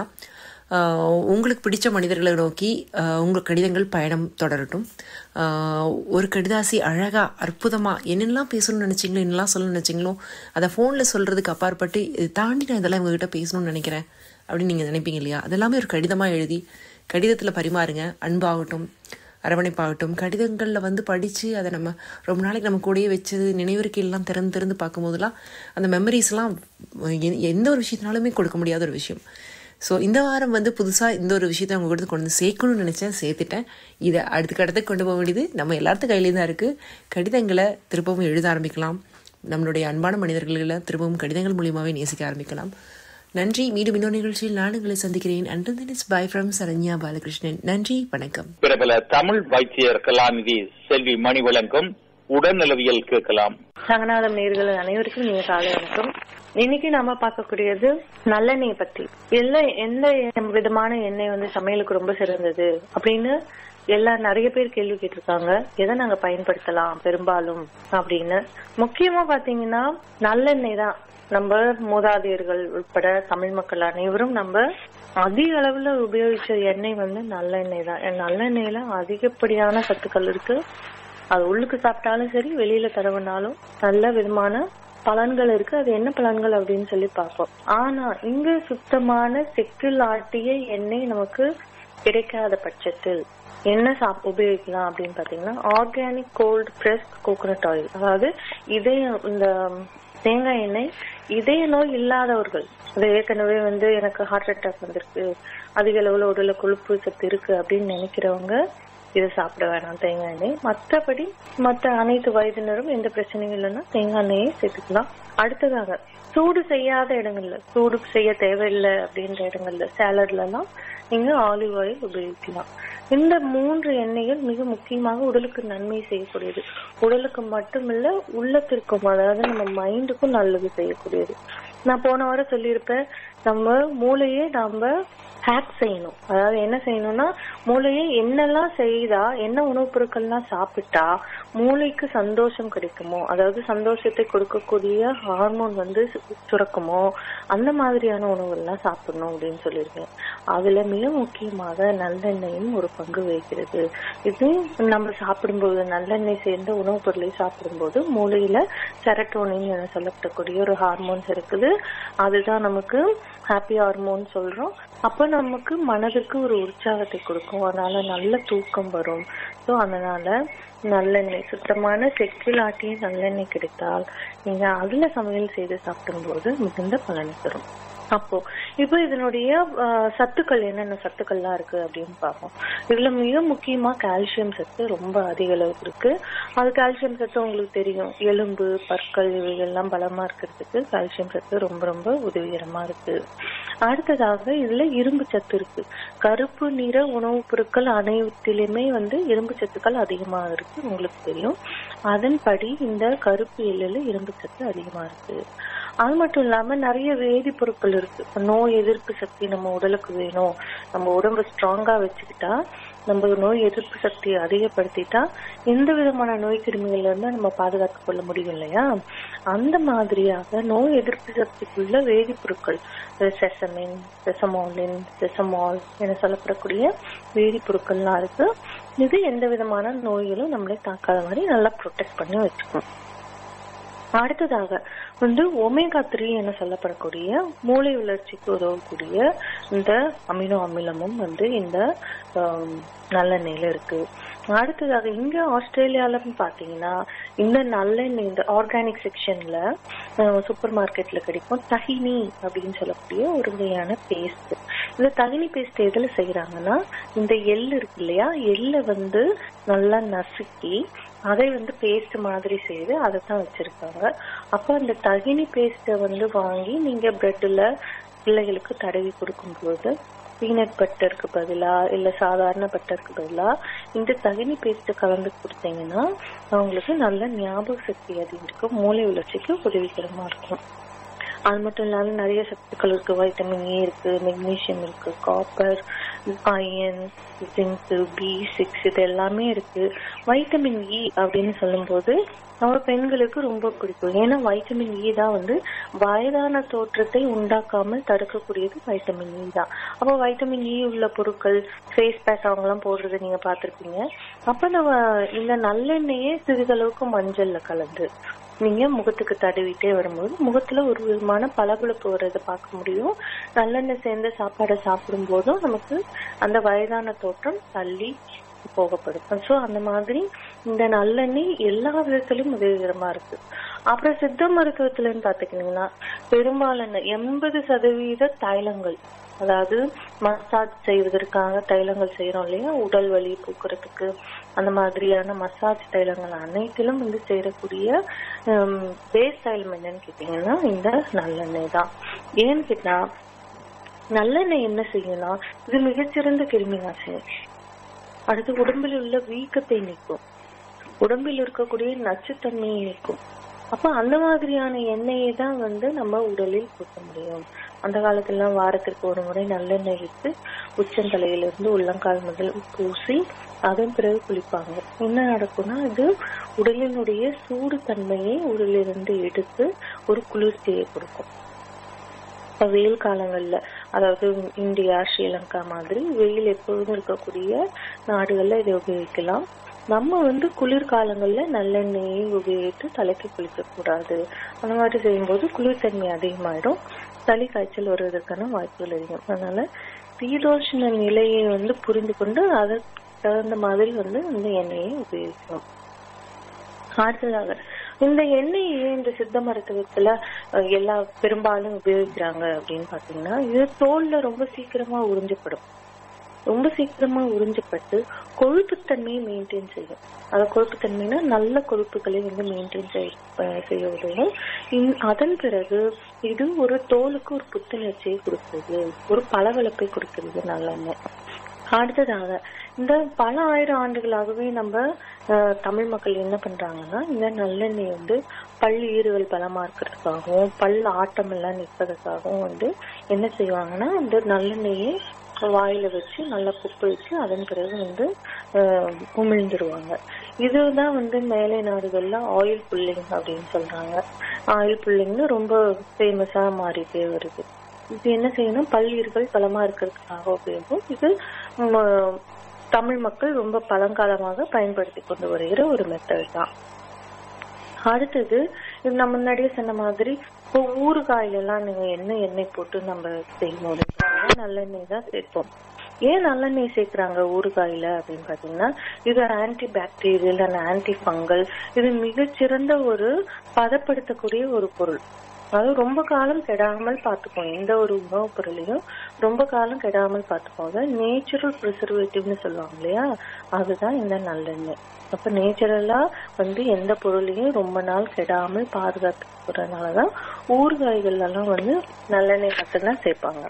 ஆஹ், உங்களுக்கு பிடிச்ச மனிதர்களை நோக்கி ஆஹ், உங்கள் கடிதங்கள் பயணம் தொடரட்டும் ஆஹ், ஒரு கடிதாசி அழகா அற்புதமா என்னென்னலாம் பேசணும்னு நினைச்சீங்களோ என்னெல்லாம் சொல்லணும்னு நினைச்சீங்களோ அதை ஃபோனில் சொல்றதுக்கு அப்பாற்பட்டு இதை தாண்டி நான் இதெல்லாம் உங்ககிட்ட பேசணும்னு நினைக்கிறேன் அப்படின்னு நீங்கள் நினைப்பீங்க இல்லையா அதெல்லாமே ஒரு கடிதமாக எழுதி கடிதத்தில் பரிமாறுங்க அன்பாகட்டும் அரவணைப்பாகட்டும் கடிதங்களில் வந்து படித்து அதை நம்ம ரொம்ப நாளைக்கு நம்ம கூடயே வச்சது நினைவிருக்கையெல்லாம் திறந்து திறந்து பார்க்கும்போதெல்லாம் அந்த மெமரிஸ்லாம் எ- எந்த ஒரு விஷயத்தினாலுமே கொடுக்க முடியாத ஒரு விஷயம் ஸோ இந்த வாரம் வந்து புதுசாக இந்த ஒரு விஷயத்தை அவங்க கூட கொண்டு வந்து சேர்க்கணும்னு நினச்சேன் சேர்த்துட்டேன் இதை அடுத்த கடத்துக்கு கொண்டு போக வேண்டியது நம்ம எல்லாத்து கையிலேயும் தான் இருக்குது கடிதங்களை திருப்பவும் எழுத ஆரம்பிக்கலாம் நம்மளுடைய அன்பான மனிதர்களை திரும்பவும் கடிதங்கள் மூலியமாகவே நேசிக்க ஆரம்பிக்கலாம் நன்றி மீண்டும் இன்னொரு நிகழ்ச்சியில் நான் உங்களை சந்திக்கிறேன் and this bye from Saranya Balakrishnan நன்றி வணக்கம் பிரபல தமிழ் வைத்தியர் கலாநிதி செல்வி மணி வழங்கும் உடல்நலவியல் கேட்கலாம் சங்கநாதம் நேர்கள் அனைவருக்கும் நீங்க காலை வணக்கம் இன்னைக்கு நாம பார்க்கக்கூடியது நல்லெண்ணெய் பத்தி எல்லா எந்த விதமான எண்ணெய் வந்து சமையலுக்கு ரொம்ப சிறந்தது அப்படின்னு எல்லா நிறைய பேர் கேள்வி கேட்டிருக்காங்க எதை நாங்க பயன்படுத்தலாம் பெரும்பாலும் அப்படின்னு முக்கியமா பாத்தீங்கன்னா நல்லெண்ணெய் தான் நம்ம மூதாதையர்கள் உட்பட தமிழ் மக்கள் அனைவரும் நம்ம அதிக அளவுல உபயோகிச்ச எண்ணெய் வந்து நல்லெண்ணெய் தான் நல்லெண்ணெய்ல அதிகப்படியான சத்துக்கள் இருக்கு அது உள்ளுக்கு சாப்பிட்டாலும் சரி வெளியில தடவினாலும் நல்ல விதமான பலன்கள் இருக்கு அது என்ன பலன்கள் அப்படின்னு சொல்லி பார்ப்போம் ஆனா இங்க சுத்தமான செக்கில் ஆட்டிய எண்ணெய் நமக்கு கிடைக்காத பட்சத்தில் என்ன சாப் உபயோகிக்கலாம் அப்படின்னு பாத்தீங்கன்னா organic cold press coconut oil அதாவது இதய இந்த தேங்காய் எண்ணெய் இதய நோய் இல்லாதவர்கள் அது ஏற்கனவே வந்து எனக்கு ஹார்ட் அட்டாக் வந்திருக்கு அதிக அளவுல உடல்ல கொழுப்பு சத்து இருக்கு அப்படின்னு நினைக்கிறவங்க இதை சாப்பிட வேணாம் தேங்காய் எண்ணெய் மற்றபடி மற்ற அனைத்து வயதினரும் எந்த பிரச்சனையும் இல்லைன்னா தேங்காய் எண்ணெயை சேர்த்துக்கலாம் அடுத்ததாக சூடு செய்யாத இடங்கள்ல சூடு செய்ய தேவையில்லை அப்படின்ற இடங்கள்ல சாலட்ல எல்லாம் நீங்க ஆலிவ் ஆயில் உபயோகிக்கலாம் இந்த மூன்று எண்ணெய்கள் மிக முக்கியமாக உடலுக்கு நன்மை செய்யக்கூடியது உடலுக்கு மட்டுமில்ல உள்ளத்திற்கும் அதாவது நம்ம மைண்டுக்கும் நல்லது செய்யக்கூடியது நான் போன வாரம் சொல்லியிருப்பேன் நம்ம மூளையே நாம ஹேக் செய்யணும் அதாவது என்ன செய்யணும்னா மூளையை என்னெல்லாம் செய்தா என்ன உணவுப் பொருட்கள்லாம் சாப்பிட்டா மூளைக்கு சந்தோஷம் கிடைக்குமோ அதாவது சந்தோஷத்தை கொடுக்கக்கூடிய ஹார்மோன் வந்து சு- சுரக்குமோ அந்த மாதிரியான உணவுகள்லாம் சாப்பிடணும் அப்படின்னு சொல்லியிருக்கேன் அதுல மிக முக்கியமாக நல்லெண்ணெயும் ஒரு பங்கு வகிக்கிறது இது நம்ம சாப்பிடும்போது நல்லெண்ணெய் சேர்ந்த உணவுப் பொருளை சாப்பிடும்போது மூளையில செரட்டோனின் என சொல்லப்படக்கூடிய ஒரு ஹார்மோன்ஸ் இருக்குது அதுதான் நமக்கு ஹாப்பி ஹார்மோன் சொல்றோம் அப்ப நமக்கு மனதுக்கு ஒரு உற்சாகத்தை கொடுக்கும் அதனால நல்ல தூக்கம் வரும் ஸோ அதனால நல்லெண்ணெய் சுத்தமான செக்கில் ஆட்டிய நல்லெண்ணெய் கிடைத்தால் நீங்க அதுல சமையல் செய்து சாப்பிடும்போது மிகுந்த பலன் தரும் அப்போ இப்போ இதனுடைய ஆஹ், சத்துக்கள் என்னென்ன சத்துக்கள்லாம் இருக்கு அப்படின்னு பார்ப்போம் இதுல மிக முக்கியமா கால்சியம் சத்து ரொம்ப அதிக அளவுக்கு இருக்கு அது கால்சியம் சத்து உங்களுக்கு தெரியும் எலும்பு பற்கள் இவைகள்லாம் பலமா இருக்கிறதுக்கு கால்சியம் சத்து ரொம்ப ரொம்ப உதவிகரமா இருக்கு அடுத்ததாக இதுல இரும்பு சத்து இருக்கு கருப்பு நிற உணவுப் பொருட்கள் அனைத்திலுமே வந்து இரும்பு சத்துக்கள் அதிகமா இருக்கு உங்களுக்கு தெரியும் அதன்படி இந்த கருப்பு எள்ளுல இரும்பு சத்து அதிகமா இருக்கு அது மட்டும் இல்லாம நிறைய வேதிப்பொருட்கள் இருக்கு இப்ப நோய் எதிர்ப்பு சக்தி நம்ம உடலுக்கு வேணும் நம்ம உடம்பு ஸ்ட்ராங்கா வச்சுக்கிட்டா நம்ம நோய் எதிர்ப்பு சக்தியை அதிகப்படுத்திட்டா எந்த விதமான நோய் கிருமிகள்ல இருந்து நம்ம பாதுகாத்துக் கொள்ள முடியும் இல்லையா அந்த மாதிரியாக நோய் எதிர்ப்பு சக்திக்குள்ள வேதிப்பொருட்கள் செசமின் செசமோலின் செசமால் என சொல்லப்படக்கூடிய வேதிப்பொருட்கள்லாம் இருக்கு இது எந்த விதமான நோய்களும் நம்மளை தாக்காத மாதிரி நல்லா ப்ரொடெக்ட் பண்ணி வச்சுக்கும் அடுத்ததாக வந்து ஒமேகா த்ரீ என சொல்லப்படக்கூடிய மூளை வளர்ச்சிக்கு உதவக்கூடிய இந்த அமினோ அமிலமும் வந்து இந்த ஆம், நல்லெண்ணெயில இருக்கு அடுத்ததாக இங்க ஆஸ்திரேலியால பாத்தீங்கன்னா இந்த நல்லெண்ணெய் இந்த ஆர்கானிக் செக்ஷன்ல சூப்பர் மார்க்கெட்ல கிடைக்கும் தகினி அப்படின்னு சொல்லக்கூடிய ஒரு வகையான பேஸ்ட் இந்த தகினி பேஸ்ட் எதுல செய்யறாங்கன்னா இந்த எள் இருக்கு இல்லையா எள்ளை வந்து நல்லா நசுக்கி அதை வந்து பேஸ்ட் மாதிரி செய்து அதை தான் வச்சிருக்காங்க அப்போ அந்த தகினி பேஸ்ட்டை வந்து வாங்கி நீங்க பிரெட்ல பிள்ளைகளுக்கு தடவி கொடுக்கும்போது பீனட் பட்டருக்கு பதிலா இல்ல சாதாரண பட்டருக்கு பதிலா இந்த தகினி பேஸ்ட் கலந்து கொடுத்தீங்கன்னா அவங்களுக்கு நல்ல ஞாபக சக்தி அதிகரிக்கும் மூளை வளர்ச்சிக்கு உதவிகரமா இருக்கும் அது மட்டும் இல்லாம நிறைய சத்துக்கள் இருக்கு வைட்டமின் ஏ இருக்கு மெக்னீசியம் இருக்கு copper iron zinc B six இது எல்லாமே இருக்கு வைட்டமின் இ அப்படின்னு சொல்லும்போது நம்ம பெண்களுக்கு ரொம்ப பிடிக்கும் ஏன்னா வைட்டமின் இ தான் வந்து வயதான தோற்றத்தை உண்டாக்காமல் தடுக்கக்கூடியது வைட்டமின் இ தான் அப்போ வைட்டமின் இ உள்ள பொருட்கள் ஃபேஸ் பேக் அவங்கலாம் போடுறதை நீங்க பார்த்திருப்பீங்க அப்ப நம்ம இந்த நல்லெண்ணெயே சிறிதளவுக்கு மஞ்சள்ல கலந்து நீங்க முகத்துக்கு தடவிட்டே வரும்போது முகத்துல ஒரு விதமான பளபளப்பு வர்றதை பார்க்க முடியும் நல்லெண்ணெய் சேர்ந்த சாப்பாடை சாப்பிடும் போதும் நமக்கு அந்த வயதான தோற்றம் தள்ளி போகப்படும் சோ அந்த மாதிரி இந்த நல்லெண்ணெய் எல்லா விதத்திலும் உதவிகரமா இருக்கு அப்புறம் சித்த மருத்துவத்துலன்னு பாத்துக்கிட்டீங்கன்னா பெரும்பாலான எண்பது சதவீத தைலங்கள் அதாவது மசாஜ் செய்வதற்காக தைலங்கள் செய்யறோம் இல்லையா உடல் வலி போக்குறதுக்கு அந்த மாதிரியான மசாஜ் தைலங்கள் அனைத்திலும் வந்து சேரக்கூடிய பேஸ் தைலம் என்னன்னு கேட்டீங்கன்னா இந்த நல்லெண்ணெய் தான் ஏன்னு கேட்டா நல்லெண்ணெய் என்ன செய்யும்னா இது மிகச்சிறந்த கிருமி நாசினி அடுத்து உடம்பில் உள்ள வீக்கத்தை நீக்கும் உடம்பில் இருக்கக்கூடிய நச்சுத்தன்மையை நீக்கும் அப்ப அந்த மாதிரியான எண்ணெயை தான் வந்து நம்ம உடலில் பூச முடியும் அந்த காலத்துலாம் வாரத்திற்கு ஒரு முறை நல்லெண்ணெய் விட்டு உச்சந்தலையில இருந்து உள்ளங்கால் முதல் பூசி அதன் பிறகு குளிப்பாங்க என்ன நடக்கும்னா இது உடலினுடைய சூடு தன்மையை உடலிலிருந்து எடுத்து ஒரு குளிர்ச்சியை கொடுக்கும் இப்ப வெயில் காலங்கள்ல அதாவது இந்தியா ஸ்ரீலங்கா மாதிரி வெயில் எப்பொழுதும் இருக்கக்கூடிய நாடுகள்ல இதை உபயோகிக்கலாம் நம்ம வந்து குளிர்காலங்கள்ல நல்லெண்ணெயை உபயோகித்து தலைக்கு குளிக்க கூடாது அந்த மாதிரி செய்யும்போது குளிர்தன்மை அதிகமாயிடும் சளி காய்ச்சல் வருவதற்கான வாய்ப்புகள் அதிகம் அதனால சீதோஷ்ண நிலையை வந்து புரிந்து கொண்டு அதற்கு தகுந்த மாதிரி வந்து இந்த எண்ணெயை உபயோகிக்கணும் அடுத்ததாக இந்த எண்ணெயை இந்த சித்த மருத்துவத்துல அஹ், எல்லா பெரும்பாலும் உபயோகிக்கிறாங்க அப்படின்னு பாத்தீங்கன்னா இது தோல்ல ரொம்ப சீக்கிரமா உறிஞ்சப்படும் ரொம்ப சீக்கிரமா உறிஞ்சப்பட்டு கொழுப்புத்தன்மையை மெயின்டைன் செய்யும் அது கொழுப்புத்தன்மைனா நல்ல கொழுப்புகளை வந்து மெயின்டைன் செய்ய உதவும் இந்- அதன் பிறகு இது ஒரு தோலுக்கு ஒரு புத்துணர்ச்சியை கொடுக்குது ஒரு பளபளப்பை கொடுக்கிறது நல்லெண்ணெய் அடுத்ததாக இந்த பல ஆயிரம் ஆண்டுகளாகவே நம்ம அஹ், தமிழ் மக்கள் என்ன பண்றாங்கன்னா இந்த நல்லெண்ணெய் வந்து பல் ஈறுகள் பலமா இருக்கிறதுக்காகவும் பல் ஆட்டம் எல்லாம் நிற்பதற்காகவும் வந்து என்ன செய்வாங்கன்னா இந்த நல்லெண்ணெயை வாயில வச்சு நல்லா குப்பிழிச்சு அதன் பிறகு வந்து அஹ், உமிழ்ந்துருவாங்க இதுதான் வந்து மேலை நாடுகள்ல ஆயில் புல்லிங் அப்படின்னு சொல்றாங்க ஆயில் புல்லிங்னு ரொம்ப ஃபேமஸா மாறிட்டே வருது இது என்ன செய்யணும் பல்லீர்கள் பலமா இருக்கிறதுக்காக உபயோகம் இது ம- தமிழ் மக்கள் ரொம்ப பழங்காலமாக பயன்படுத்தி கொண்டு வருகிற ஒரு மெத்தட் தான் அடுத்தது இது நம்ம முன்னாடியே சொன்ன மாதிரி இப்போ ஊறுகாயில எல்லாம் நீங்க என்ன எண்ணெய் போட்டு நம்ம செய்யும்போது நல்லெண்ணெய் தான் சேர்ப்போம் ஏன் நல்லெண்ணெய் சேர்க்கிறாங்க ஊறுகாயில அப்படின்னு பாத்தீங்கன்னா இது anti bacterial and anti fungal இது மிகச்சிறந்த ஒரு பதப்படுத்தக்கூடிய ஒரு பொருள் அதாவது ரொம்ப காலம் கெடாமல் பார்த்துக்கோங்க எந்த ஒரு உணவுப் பொருளையும் ரொம்ப காலம் கெடாமல் பார்த்துக்கோங்க நேச்சுரல் ப்ரிசர்வேட்டிவ்னு சொல்லுவாங்க இல்லையா அதுதான் இந்த நல்லெண்ணெய் அப்ப நேச்சுரலா வந்து எந்த பொருளையும் ரொம்ப நாள் கெடாமல் பாதுகாத்துக்கிறதுனாலதான் ஊறுகாய்கள் எல்லாம் வந்து நல்லெண்ணெய் மட்டும்தான் சேர்ப்பாங்க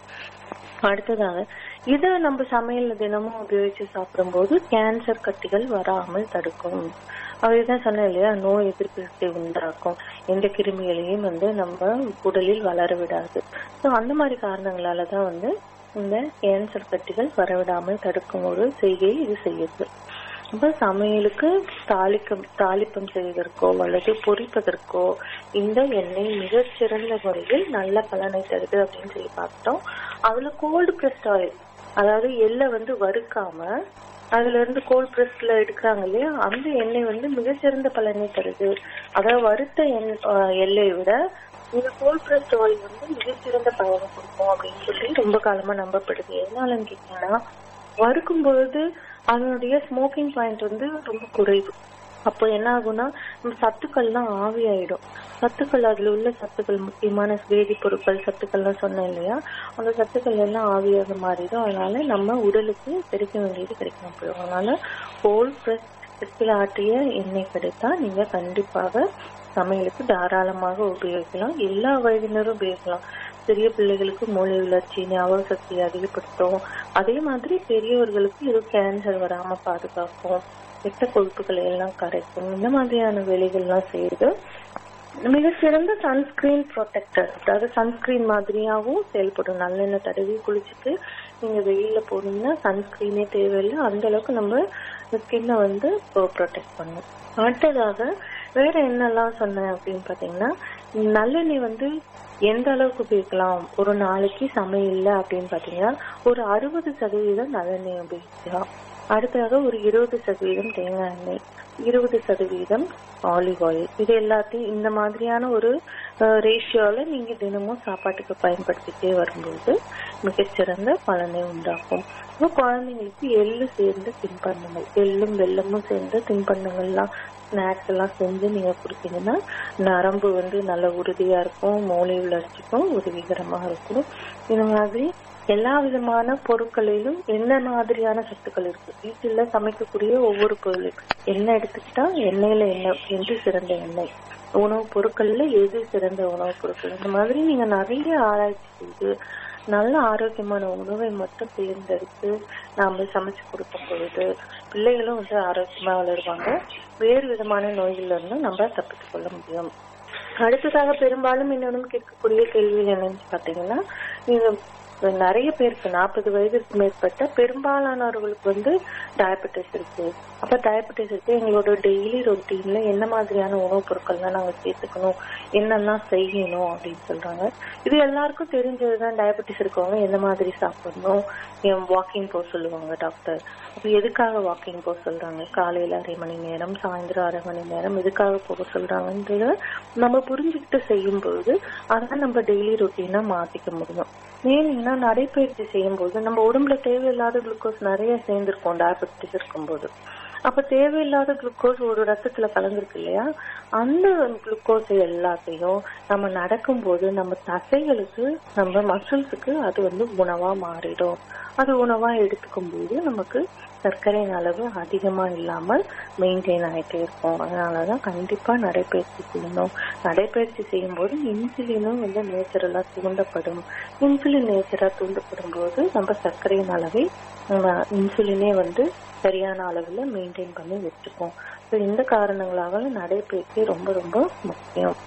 அடுத்ததாக இத நம்ம சமையல்ல தினமும் உபயோகிச்சு சாப்பிடும்போது கேன்சர் கட்டிகள் வராமல் தடுக்கும் அதுதான் சொன்னேன் இல்லையா நோய் எதிர்ப்பு சக்தி உண்டாக்கும் எந்த கிருமிகளையும் வந்து நம்ம உடலில் வளர விடாது ஸோ அந்த மாதிரி காரணங்களால தான் வந்து இந்த கேன்சர் கட்டிகள் வரவிடாமல் தடுக்கும் ஒரு செய்கையை இது செய்யுது இப்ப சமையலுக்கு தாளிக்கம் தாளிப்பம் செய்வதற்கோ அல்லது பொரிப்பதற்கோ இந்த எண்ணெய் மிகச்சிறந்த முறையில் நல்ல பலனை தருது அப்படின்னு சொல்லி பார்த்தோம் அதுல கோல்டு பிரஸ்ட் ஆயில் அதாவது எள்ளை வந்து வறுக்காம அதுல இருந்து கோல்ட் பிரஸ்ல எடுக்கிறாங்க இல்லையா அந்த எண்ணெய் வந்து மிகச்சிறந்த பலனை தருது அதாவது வறுத்த எண்- ஆஹ் எண்ணெயை விட இந்த கோல்ட் பிரஸ்ட் ஆயில் வந்து மிகச்சிறந்த பயனை கொடுக்கும் அப்படின்னு சொல்லி ரொம்ப காலமா நம்பப்படுது எதனாலன்னு கேட்டீங்கன்னா வறுக்கும் பொழுது அதனுடைய ஸ்மோக்கிங் பாயிண்ட் வந்து ரொம்ப குறைவு அப்போ என்ன ஆகும்னா நம்ம சத்துக்கள்லாம் ஆவியாயிடும் சத்துக்கள் அதுல உள்ள சத்துக்கள் முக்கியமான வேதிப்பொருட்கள் சத்துக்கள்லாம் சொன்னேன் இல்லையா அந்த சத்துக்கள் எல்லாம் ஆவியாக மாறிடும் அதனால நம்ம உடலுக்கு கிடைக்க வேண்டியது கிடைக்காம போயிடும் அதனால ஹோல் ஃப்ரெஷ் செக்கில் ஆட்டிய எண்ணெய் கிடைத்தா நீங்க கண்டிப்பாக சமையலுக்கு தாராளமாக உபயோகிக்கலாம் எல்லா வயதினரும் உபயோகிக்கலாம் சிறிய பிள்ளைகளுக்கு மூளை வளர்ச்சி ஞாபக சக்தியை அதிகப்படுத்தும் அதே மாதிரி பெரியவர்களுக்கு இது கேன்சர் வராம பாதுகாக்கும் கெட்ட கொழுப்புகளை எல்லாம் கரைக்கும் இந்த மாதிரியான வேலைகள்லாம் செய்யுது மிகச்சிறந்த சன்ஸ்கிரீன் ப்ரொடெக்டர் அதாவது சன்ஸ்கிரீன் மாதிரியாகவும் செயல்படும் நல்லெண்ணெய் தடவி குளிச்சுட்டு நீங்க வெயில்ல போனீங்கன்னா சன்ஸ்கிரீனே தேவையில்லை அந்த அளவுக்கு நம்ம ஸ்கின்னை வந்து ப்ரொடெக்ட் பண்ணும் அடுத்ததாக வேற என்னெல்லாம் சொன்னேன் அப்படின்னு பாத்தீங்கன்னா நல்லெண்ணெய் வந்து எந்த அளவுக்கு உபயோகிக்கலாம் ஒரு நாளைக்கு சமையல்ல அப்படின்னு பாத்தீங்கன்னா ஒரு அறுபது சதவீதம் நல்லெண்ணெய் உபயோகிக்கலாம் அடுத்ததாக ஒரு இருபது சதவீதம் தேங்காய் எண்ணெய் இருபது சதவீதம் ஆலிவ் ஆயில் இது எல்லாத்தையும் இந்த மாதிரியான ஒரு ரேஷியோல நீங்க தினமும் சாப்பாட்டுக்கு பயன்படுத்திட்டே வரும்போது மிகச்சிறந்த பலனை உண்டாக்கும் இப்போ குழந்தைங்களுக்கு எள்ளு சேர்ந்து தின்பண்டங்கள் எள்ளும் வெல்லமும் சேர்ந்து தின்பண்டங்கள்லாம் ஸ்நாக்ஸ் எல்லாம் செஞ்சு நீங்க கொடுத்தீங்கன்னா நரம்பு வந்து நல்ல உறுதியா இருக்கும் மூளை வளர்ச்சிக்கும் உதவிகரமா இருக்கும் இந்த மாதிரி எல்லா விதமான பொருட்களிலும் என்ன மாதிரியான சத்துக்கள் இருக்கு வீட்டுல சமைக்கக்கூடிய ஒவ்வொரு பொருளும் எண்ணெய் எடுத்துக்கிட்டா எண்ணெயில என்ன எது சிறந்த எண்ணெய் உணவுப் பொருட்கள்ல எது சிறந்த உணவுப் பொருட்கள் இந்த மாதிரி நீங்க நிறைய ஆராய்ச்சி செய்து நல்ல ஆரோக்கியமான உணவை மட்டும் தேர்ந்தெடுத்து நாம சமைச்சு கொடுக்கும் பொழுது பிள்ளைகளும் வந்து ஆரோக்கியமா வளருவாங்க வேறு விதமான நோய்கள்ல இருந்து நம்ம தப்பித்துக் கொள்ள முடியும் அடுத்ததாக பெரும்பாலும் இன்னொன்னு கேட்கக்கூடிய கேள்வி என்னன்னு பாத்தீங்கன்னா நீங்க நிறைய பேருக்கு நாற்பது வயதிற்கு மேற்பட்ட பெரும்பாலானவர்களுக்கு வந்து டயபெட்டிஸ் இருக்கு அப்ப டயபெட்டிஸ் இருக்கு எங்களோட டெய்லி ரொட்டீன்ல என்ன மாதிரியான உணவுப் பொருட்கள்லாம் நாங்க சேர்த்துக்கணும் என்னெல்லாம் செய்யணும் அப்படின்னு சொல்றாங்க இது எல்லாருக்கும் தெரிஞ்சதுதான் டயபெட்டிஸ் இருக்கவங்க எந்த மாதிரி சாப்பிடணும் வாக்கிங் போக சொல்லுவாங்க டாக்டர் அப்ப எதுக்காக வாக்கிங் போக சொல்றாங்க காலையில அரை மணி நேரம் சாயந்தரம் அரை மணி நேரம் எதுக்காக போக சொல்றாங்கன்றத நம்ம புரிஞ்சுக்கிட்டு செய்யும் பொழுது அதான் நம்ம டெய்லி ரொட்டீனா மாத்திக்க முடியும் ஏன்னா நடைப்பயிற்சி செய்யும் போது நம்ம உடம்புல தேவையில்லாத குளுக்கோஸ் நிறைய சேர்ந்திருக்கும் டயபெட்டிஸ் இருக்கும்போது அப்ப தேவையில்லாத குளுக்கோஸ் ஒரு ரத்தத்துல கலந்துருக்கு இல்லையா அந்த குளுக்கோஸ் எல்லாத்தையும் நம்ம நடக்கும்போது நம்ம தசைகளுக்கு நம்ம மசில்ஸுக்கு அது வந்து உணவா மாறிடும் அது உணவா எடுத்துக்கும் போது நமக்கு சர்க்கரையின் அளவு அதிகமா இல்லாமல் மெயின்டைன் ஆயிட்டே இருக்கும் அதனாலதான் கண்டிப்பா நடைப்பயிற்சி செய்யணும் நடைப்பயிற்சி செய்யும் போது இன்சுலினும் வந்து நேச்சுரலா தூண்டப்படும் இன்சுலின் நேச்சரா தூண்டப்படும் போது நம்ம சர்க்கரையின் அளவை நம்ம இன்சுலினே வந்து சரியான அளவுல மெயின்டைன் பண்ணி வச்சுப்போம் So, இந்த காரணங்களாக நடைப்பயிற்சி ரொம்ப ரொம்ப முக்கியம்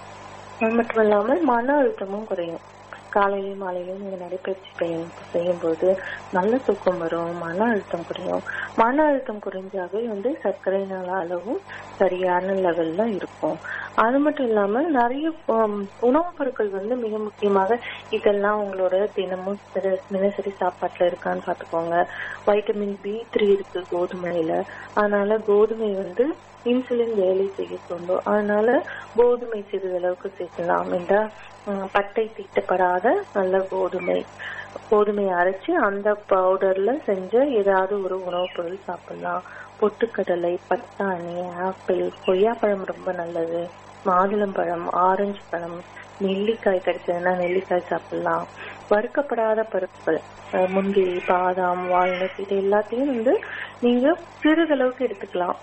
அது மட்டும் இல்லாமல் மன அழுத்தமும் குறையும் காலையிலயும் மாலையிலயும் நீங்க நடைப்பயிற்சி செய்யும் செய்யும்போது நல்ல தூக்கம் வரும் மன அழுத்தம் குறையும் மன அழுத்தம் குறைஞ்சாவே வந்து சர்க்கரை நல அளவும் சரியான லெவல்ல இருக்கும் அது மட்டும் இல்லாம நிறைய ஹம், உணவுப் பொருட்கள் வந்து மிக முக்கியமாக இதெல்லாம் உங்களோட தினமும் தின- தினசரி சாப்பாட்டுல இருக்கான்னு பாத்துக்கோங்க வைட்டமின் பி த்ரீ இருக்கு கோதுமையில அதனால கோதுமை வந்து இன்சுலின் வேலை செய்ய தூண்டும் அதனால கோதுமை சிறிதளவுக்கு சேர்க்கலாம் இந்த ஹம், பட்டை தீட்டப்படாத நல்ல கோதுமை கோதுமையை அரைச்சு அந்த பவுடர்ல செஞ்ச ஏதாவது ஒரு உணவுப் பொருள் சாப்பிடலாம் பொட்டுக்கடலை பட்டாணி ஆப்பிள் கொய்யாப்பழம் ரொம்ப நல்லது மாதுளம்பழம் ஆரஞ்சு பழம் நெல்லிக்காய் கிடைச்சதுன்னா நெல்லிக்காய் சாப்பிடலாம் வறுக்கப்படாத பருப்புகள் அஹ் முந்திரி பாதாம் வால்நட் இது எல்லாத்தையும் வந்து நீங்க சிறிதளவுக்கு எடுத்துக்கலாம்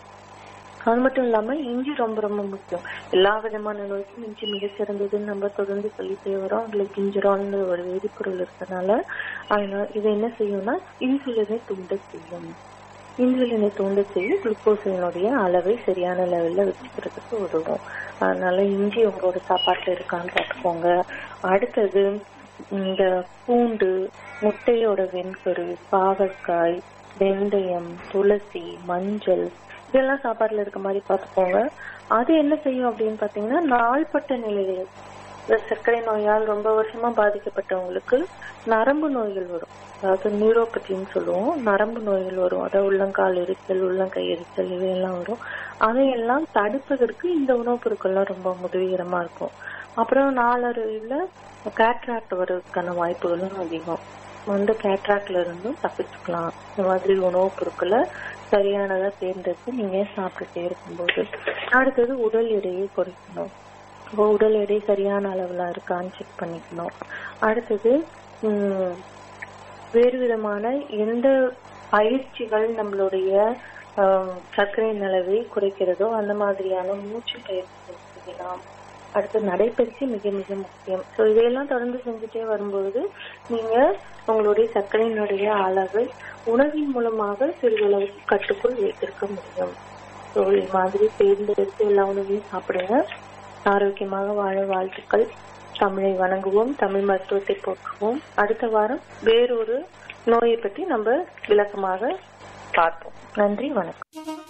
அது மட்டும் இல்லாம இஞ்சி ரொம்ப ரொம்ப முக்கியம் எல்லா விதமான நோய்க்கும் இஞ்சி மிக சிறந்ததுன்னு நம்ம தொடர்ந்து சொல்லிட்டே வரோம் அதுல கிஞ்சரால்னு ஒரு வேதிப்பொருள் இருக்கறனால அதனால இது என்ன செய்யும்னா இன்சுலினை தூண்ட செய்யும் இன்சுலினை தூண்ட செய்து குளுக்கோஸினுடைய அளவை சரியான லெவல்ல வச்சுக்கிறதுக்கு உதவும் அதனால இஞ்சி உங்களோட சாப்பாட்டுல இருக்கான்னு பார்த்துக்கோங்க அடுத்தது இந்த பூண்டு முட்டையோட வெண்கரு பாகற்காய் வெந்தயம் துளசி மஞ்சள் இதெல்லாம் சாப்பாட்டுல இருக்க மாதிரி பார்த்துக்கோங்க அது என்ன செய்யும் அப்படின்னு பாத்தீங்கன்னா நாள்பட்ட நிலையில் இந்த சர்க்கரை நோயால் ரொம்ப வருஷமா பாதிக்கப்பட்டவங்களுக்கு நரம்பு நோய்கள் வரும் அதாவது நியூரோபதின்னு சொல்லுவோம் நரம்பு நோய்கள் வரும் அதாவது உள்ளங்கால் எரிச்சல் உள்ளங்கை எரிச்சல் இவையெல்லாம் வரும் அதையெல்லாம் தடுப்பதற்கு இந்த உணவுப் பொருட்கள்லாம் ரொம்ப உதவிகரமா இருக்கும் அப்புறம் நாளடைவில் கேட்ராக்ட் வர்றதுக்கான வாய்ப்புகளும் அதிகம் வந்து கேட்ராக்ட்ல இருந்தும் தப்பிச்சுக்கலாம் இந்த மாதிரி உணவுப் பொருட்களை சரியானதா தேர்ந்தெடுத்து நீங்க சாப்பிட்டுட்டே இருக்கும்போது அடுத்தது உடல் எடையை குறைக்கணும் இப்போ உடல் எடை சரியான அளவுல இருக்கான்னு செக் பண்ணிக்கணும் அடுத்தது உம், வேறு விதமான எந்த பயிற்சிகள் நம்மளுடைய ஆஹ், சர்க்கரையின் அளவை குறைக்கிறதோ அந்த மாதிரியான மூச்சு பயிற்சி செய்யலாம் அடுத்து நடைப்பயிற்சி மிக மிக முக்கியம் ஸோ இதையெல்லாம் தொடர்ந்து செஞ்சுட்டே வரும்பொழுது நீங்க உங்களுடைய சர்க்கரையினுடைய அளவை உணவின் மூலமாக சிறிதளவுக்கு கட்டுக்குள் வைத்திருக்க முடியும் ஸோ இது மாதிரி தேர்ந்தெடுத்து எல்லா உணவையும் சாப்பிடுங்க ஆரோக்கியமாக வாழ வாழ்த்துக்கள் தமிழை வணங்குவோம் தமிழ் மருத்துவத்தை போற்றுவோம் அடுத்த வாரம் வேறொரு நோயை பற்றி நம்ம விளக்கமாக பார்ப்போம் நன்றி வணக்கம்